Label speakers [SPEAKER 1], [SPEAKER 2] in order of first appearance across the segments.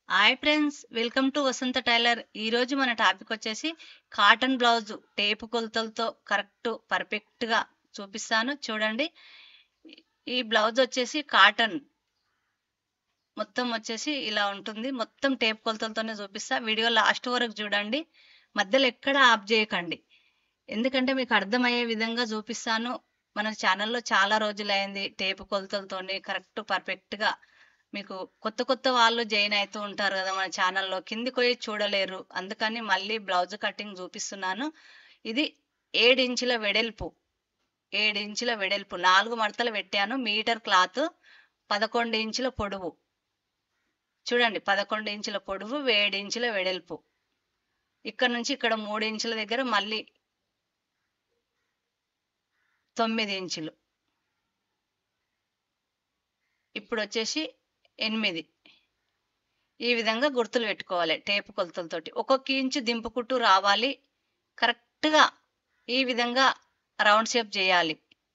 [SPEAKER 1] hi friends welcome to Vasantha tailor ఈ రోజు మన టాపిక్ వచ్చేసి కాటన్ బ్లౌజ్ టేపు కొలతలతో కరెక్ట్ పర్ఫెక్ట్ గా చూపిస్తాను చూడండి ఈ బ్లౌజ్ వచ్చేసి కాటన్ మొత్తం వచ్చేసి ఇలా ఉంటుంది మొత్తం టేప్ కొలతలతోనే చూపిస్తా వీడియో లాస్ట్ వరకు చూడండి మధ్యలో ఎక్కడ ఆఫ్ చేయకండి ఎందుకంటే మీకు అర్థమయ్యే విధంగా చూపిస్తాను మన ఛానల్లో చాలా రోజులైంది టేపు కొలతలతోని కరెక్ట్ పర్ఫెక్ట్ గా మీకు కొత్త కొత్త వాళ్ళు జాయిన్ అవుతూ ఉంటారు కదా మన ఛానల్లో కిందికి పోయి చూడలేరు అందుకని మళ్ళీ బ్లౌజ్ కటింగ్ చూపిస్తున్నాను ఇది ఏడు ఇంచుల వెడల్పు ఏడు ఇంచుల వెడల్పు నాలుగు మడతలు పెట్టాను మీటర్ క్లాత్ పదకొండు ఇంచుల పొడవు చూడండి పదకొండు ఇంచుల పొడవు ఏడు ఇంచుల వెడల్పు ఇక్కడ నుంచి ఇక్కడ మూడు ఇంచుల దగ్గర మళ్ళీ తొమ్మిది ఇంచులు ఇప్పుడు వచ్చేసి ఎనిమిది ఈ విధంగా గుర్తులు పెట్టుకోవాలి టేపు కొలతలతోటి ఒక్కొక్క ఇంచు దింపుకుంటూ రావాలి కరెక్ట్గా ఈ విధంగా రౌండ్ షేప్ చేయాలి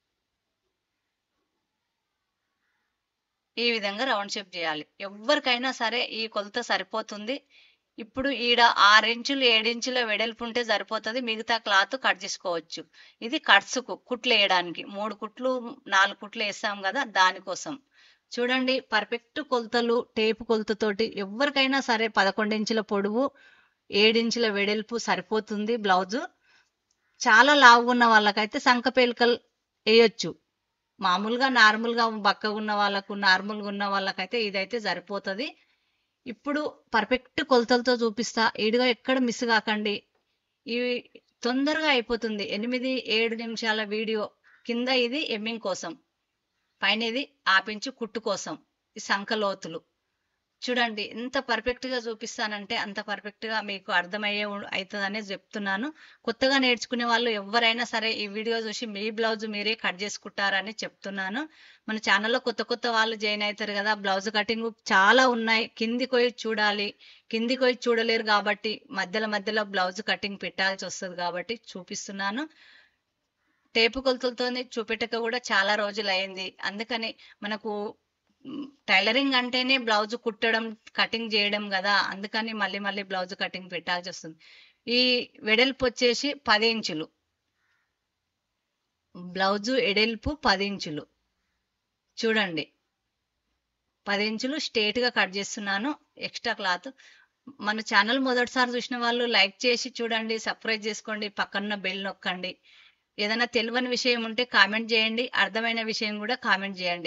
[SPEAKER 1] ఈ విధంగా రౌండ్ షేప్ చేయాలి ఎవరికైనా సరే ఈ కొలత సరిపోతుంది ఇప్పుడు ఈడ ఆరించులు ఏడించుల వెడల్పు ఉంటే సరిపోతుంది మిగతా క్లాత్ కట్ చేసుకోవచ్చు ఇది కట్స్కు కుట్లు వేయడానికి మూడు కుట్లు నాలుగు కుట్లు వేస్తాం కదా దానికోసం చూడండి పర్ఫెక్ట్ కొలతలు టేపు కొలతతోటి ఎవరికైనా సరే పదకొండు ఇంచుల పొడవు ఏడించుల వెడల్పు సరిపోతుంది బ్లౌజు చాలా లావుగా ఉన్న వాళ్ళకైతే సంక పేలికలు వేయొచ్చు మామూలుగా నార్మల్గా బక్కగా ఉన్న వాళ్ళకు నార్మల్గా ఉన్న వాళ్ళకైతే ఇదైతే సరిపోతుంది ఇప్పుడు పర్ఫెక్ట్ కొలతలతో చూపిస్తా ఈడుగా ఎక్కడ మిస్ కాకండి ఇవి తొందరగా అయిపోతుంది ఎనిమిది ఏడు నిమిషాల వీడియో కింద ఇది ఎమ్మింగ్ కోసం పైన ఇది ఆపించు కుట్టు కోసం ఈ సంకలోతులు చూడండి ఎంత పర్ఫెక్ట్ గా చూపిస్తానంటే అంత పర్ఫెక్ట్ గా మీకు అర్థమయ్యే అవుతుందనే చెప్తున్నాను కొత్తగా నేర్చుకునే వాళ్ళు ఎవరైనా సరే ఈ వీడియో చూసి మీ బ్లౌజ్ మీరే కట్ చేసుకుంటారని చెప్తున్నాను మన ఛానల్లో కొత్త కొత్త వాళ్ళు జాయిన్ అవుతారు కదా బ్లౌజ్ కటింగ్ చాలా ఉన్నాయి కిందికి పోయి చూడాలి కిందికి పోయి చూడలేరు కాబట్టి మధ్యలో మధ్యలో బ్లౌజ్ కటింగ్ పెట్టాల్సి వస్తుంది కాబట్టి చూపిస్తున్నాను టేపు కొలతలతో చూపెట్టక కూడా చాలా రోజులు అయింది అందుకని మనకు టైలరింగ్ అంటేనే బ్లౌజ్ కుట్టడం కటింగ్ చేయడం కదా అందుకని మళ్ళీ మళ్ళీ బ్లౌజ్ కటింగ్ పెట్టాల్సి వస్తుంది ఈ వెడల్పు వచ్చేసి పది ఇంచులు బ్లౌజు ఎడల్పు పది ఇంచులు చూడండి పది ఇంచులు స్ట్రేట్ గా కట్ చేస్తున్నాను ఎక్స్ట్రా క్లాత్ మన ఛానల్ మొదటిసారి చూసిన వాళ్ళు లైక్ చేసి చూడండి సబ్స్క్రైబ్ చేసుకోండి పక్కన బెల్ నొక్కండి ఏదైనా తెలియని విషయం ఉంటే కామెంట్ చేయండి అర్థమైన విషయం కూడా కామెంట్ చేయండి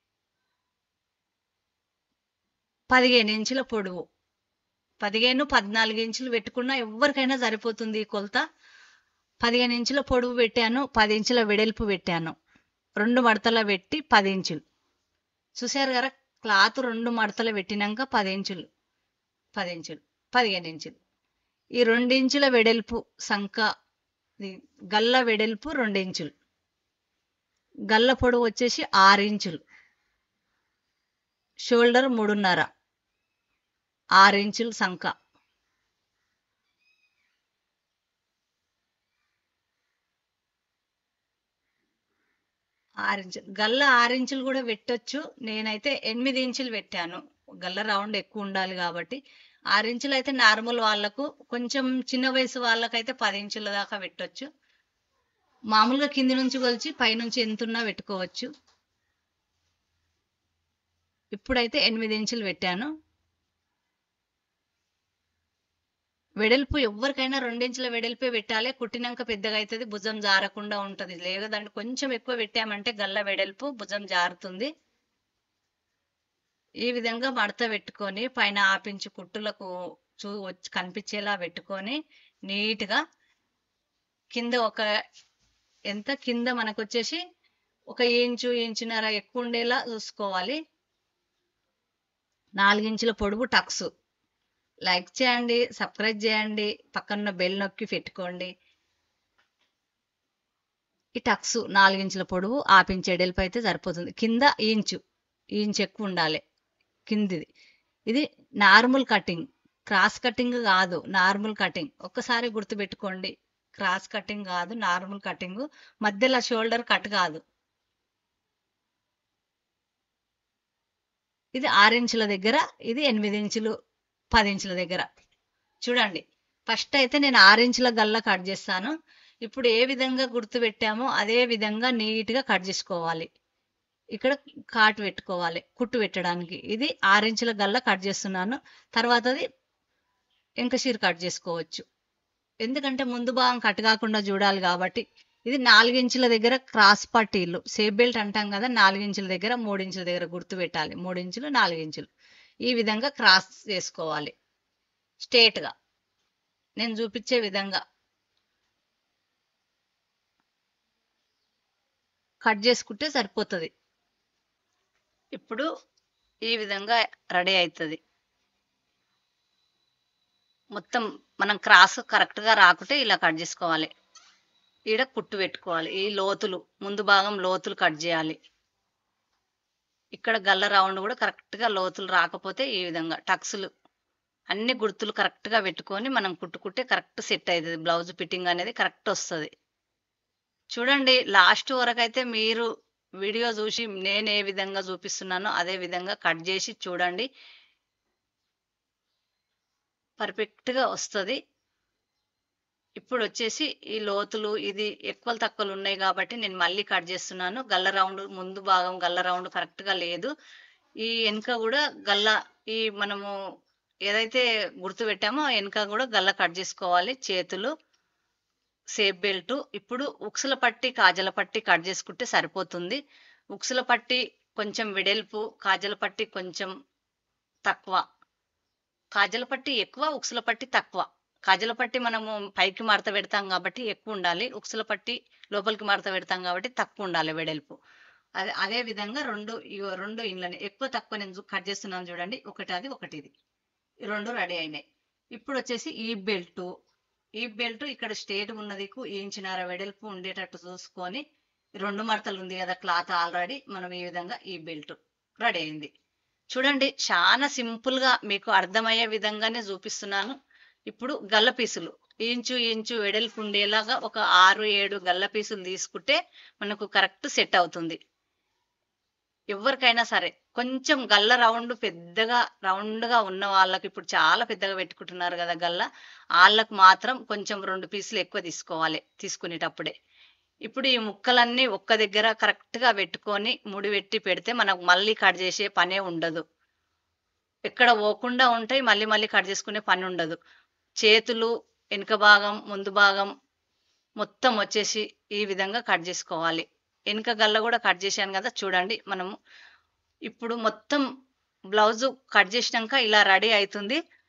[SPEAKER 1] పదిహేను ఇంచుల పొడవు పదిహేను పద్నాలుగు ఇంచులు పెట్టుకున్నా ఎవరికైనా సరిపోతుంది ఈ కొలత పదిహేను ఇంచుల పొడవు పెట్టాను పది ఇంచుల వెడల్పు పెట్టాను రెండు మడతల పెట్టి పది ఇంచులు చూసారు కదా క్లాత్ రెండు మడతలు పెట్టినాక పది ఇంచులు పది ఇంచులు పదిహేను ఇంచులు ఈ రెండించుల వెడల్పు సంక గల్ల వెడల్పు రెండు ఇంచులు గల్ల పొడవు వచ్చేసి ఆరు ఇంచులు షోల్డర్ మూడున్నర ఆరు ఇంచులు సంక ఆరించులు గల్ల ఆరించులు కూడా పెట్టొచ్చు నేనైతే ఎనిమిది ఇంచులు పెట్టాను గల్ల రౌండ్ ఎక్కువ ఉండాలి కాబట్టి ఆరించులు అయితే నార్మల్ వాళ్ళకు కొంచెం చిన్న వయసు వాళ్ళకైతే పది ఇంచుల దాకా పెట్టొచ్చు మామూలుగా కింది నుంచి కొలిచి పైనుంచి ఎంతున్నా పెట్టుకోవచ్చు ఇప్పుడైతే ఎనిమిది ఇంచులు పెట్టాను వెడల్పు ఎవరికైనా రెండించుల వెడల్పే పెట్టాలి కుట్టినాక పెద్దగా అవుతుంది భుజం జారకుండా ఉంటుంది లేదంటే కొంచెం ఎక్కువ పెట్టామంటే గల్ల వెడల్పు భుజం జారుతుంది ఈ విధంగా మడత పెట్టుకొని పైన ఆపించి కుట్టులకు చూ కనిపించేలా పెట్టుకొని నీట్గా కింద ఒక ఎంత కింద మనకు వచ్చేసి ఒక ఇంచు ఇంచున్నర ఎక్కువ ఉండేలా చూసుకోవాలి నాలుగించుల పొడుగు టక్స్ లైక్ చేయండి సబ్స్క్రైబ్ చేయండి పక్కన బెల్ నొక్కి పెట్టుకోండి ఈ టక్స్ నాలుగించుల పొడవు ఆపించే ఎడల్పు అయితే సరిపోతుంది కింద ఇంచు ఇంచు ఎక్కువ ఉండాలి కిందిది ఇది నార్మల్ కటింగ్ క్రాస్ కటింగ్ కాదు నార్మల్ కటింగ్ ఒక్కసారి గుర్తుపెట్టుకోండి క్రాస్ కటింగ్ కాదు నార్మల్ కటింగ్ మధ్యలో షోల్డర్ కట్ కాదు ఇది ఆరు ఇంచుల దగ్గర ఇది ఎనిమిది ఇంచులు పది ఇంచుల దగ్గర చూడండి ఫస్ట్ అయితే నేను ఆరు ఇంచుల గల్ల కట్ చేస్తాను ఇప్పుడు ఏ విధంగా గుర్తు పెట్టామో అదే విధంగా నీట్గా కట్ చేసుకోవాలి ఇక్కడ కాటు పెట్టుకోవాలి కుట్టు పెట్టడానికి ఇది ఆరు ఇంచుల గల్ల కట్ చేస్తున్నాను తర్వాతది ఎంకషీర్ కట్ చేసుకోవచ్చు ఎందుకంటే ముందు భాగం కట్ కాకుండా చూడాలి కాబట్టి ఇది నాలుగు ఇంచుల దగ్గర క్రాస్ పట్టీలు సేఫ్ బెల్ట్ అంటాం కదా నాలుగు ఇంచుల దగ్గర మూడు ఇంచుల దగ్గర గుర్తు పెట్టాలి మూడు ఇంచులు నాలుగు ఇంచులు ఈ విధంగా క్రాస్ చేసుకోవాలి స్ట్రేట్గా నేను చూపించే విధంగా కట్ చేసుకుంటే సరిపోతుంది ఇప్పుడు ఈ విధంగా రెడీ అవుతుంది మొత్తం మనం క్రాస్ కరెక్ట్గా రాకుంటే ఇలా కట్ చేసుకోవాలి ఈడ కుట్టు పెట్టుకోవాలి ఈ లోతులు ముందు భాగం లోతులు కట్ చేయాలి ఇక్కడ గల్ల రౌండ్ కూడా కరెక్ట్గా లోతులు రాకపోతే ఈ విధంగా టక్స్లు అన్ని గుర్తులు కరెక్ట్గా పెట్టుకొని మనం కుట్టుకుంటే కరెక్ట్ సెట్ అవుతుంది బ్లౌజ్ ఫిట్టింగ్ అనేది కరెక్ట్ వస్తుంది చూడండి లాస్ట్ వరకు అయితే మీరు వీడియో చూసి నేను ఏ విధంగా చూపిస్తున్నానో అదే విధంగా కట్ చేసి చూడండి పర్ఫెక్ట్గా వస్తుంది ఇప్పుడు వచ్చేసి ఈ లోతులు ఇది ఎక్కువ తక్కువలు ఉన్నాయి కాబట్టి నేను మళ్ళీ కట్ చేస్తున్నాను గల్ల రౌండ్ ముందు భాగం గల్ల రౌండ్ కరెక్ట్గా లేదు ఈ వెనుక కూడా గల్ల ఈ మనము ఏదైతే గుర్తు పెట్టామో వెనుక కూడా గల్ల కట్ చేసుకోవాలి చేతులు సేఫ్ బెల్ట్ ఇప్పుడు ఉక్సుల పట్టి కాజల పట్టి కట్ చేసుకుంటే సరిపోతుంది ఉక్సుల పట్టి కొంచెం వెడల్పు కాజల పట్టి కొంచెం తక్కువ కాజల పట్టి ఎక్కువ ఉక్సుల పట్టి తక్కువ కాజల పట్టి మనము పైకి మడత పెడతాం కాబట్టి ఎక్కువ ఉండాలి ఉక్సుల పట్టి లోపలికి మడత పెడతాం కాబట్టి తక్కువ ఉండాలి వెడల్పు అదే అదే విధంగా రెండు ఇగో రెండు ఇండ్లని ఎక్కువ తక్కువ నేను కట్ చేస్తున్నాను చూడండి ఒకటి అది ఒకటి ఇది ఈ రెండు రెడీ అయినాయి ఇప్పుడు వచ్చేసి ఈ బెల్ట్ ఈ బెల్ట్ ఇక్కడ స్ట్రేట్ ఉన్నది ఈ ఇంచున్నర వెడల్పు ఉండేటట్టు చూసుకొని రెండు మడతలు ఉంది కదా క్లాత్ ఆల్రెడీ మనం ఈ విధంగా ఈ బెల్ట్ రెడీ అయింది చూడండి చాలా సింపుల్ గా మీకు అర్థమయ్యే విధంగానే చూపిస్తున్నాను ఇప్పుడు గల్ల పీసులు ఇంచు ఇంచు వెడల్పు ఉండేలాగా ఒక ఆరు ఏడు గల్ల పీసులు తీసుకుంటే మనకు కరెక్ట్ సెట్ అవుతుంది ఎవరికైనా సరే కొంచెం గల్ల రౌండ్ పెద్దగా రౌండ్ గా ఉన్న వాళ్ళకి ఇప్పుడు చాలా పెద్దగా పెట్టుకుంటున్నారు కదా గల్ల వాళ్ళకు మాత్రం కొంచెం రెండు పీసులు ఎక్కువ తీసుకోవాలి తీసుకునేటప్పుడే ఇప్పుడు ఈ ముక్కలన్నీ ఒక్క దగ్గర కరెక్ట్ గా పెట్టుకొని ముడి పెట్టి పెడితే మనకు మళ్ళీ కట్ చేసే పనే ఉండదు ఎక్కడ పోకుండా ఉంటాయి మళ్ళీ మళ్ళీ కట్ చేసుకునే పని ఉండదు చేతులు వెనుక భాగం ముందు భాగం మొత్తం వచ్చేసి ఈ విధంగా కట్ చేసుకోవాలి వెనుక గల్ల కూడా కట్ చేశాను కదా చూడండి మనము ఇప్పుడు మొత్తం బ్లౌజ్ కట్ చేసినాక ఇలా రెడీ అవుతుంది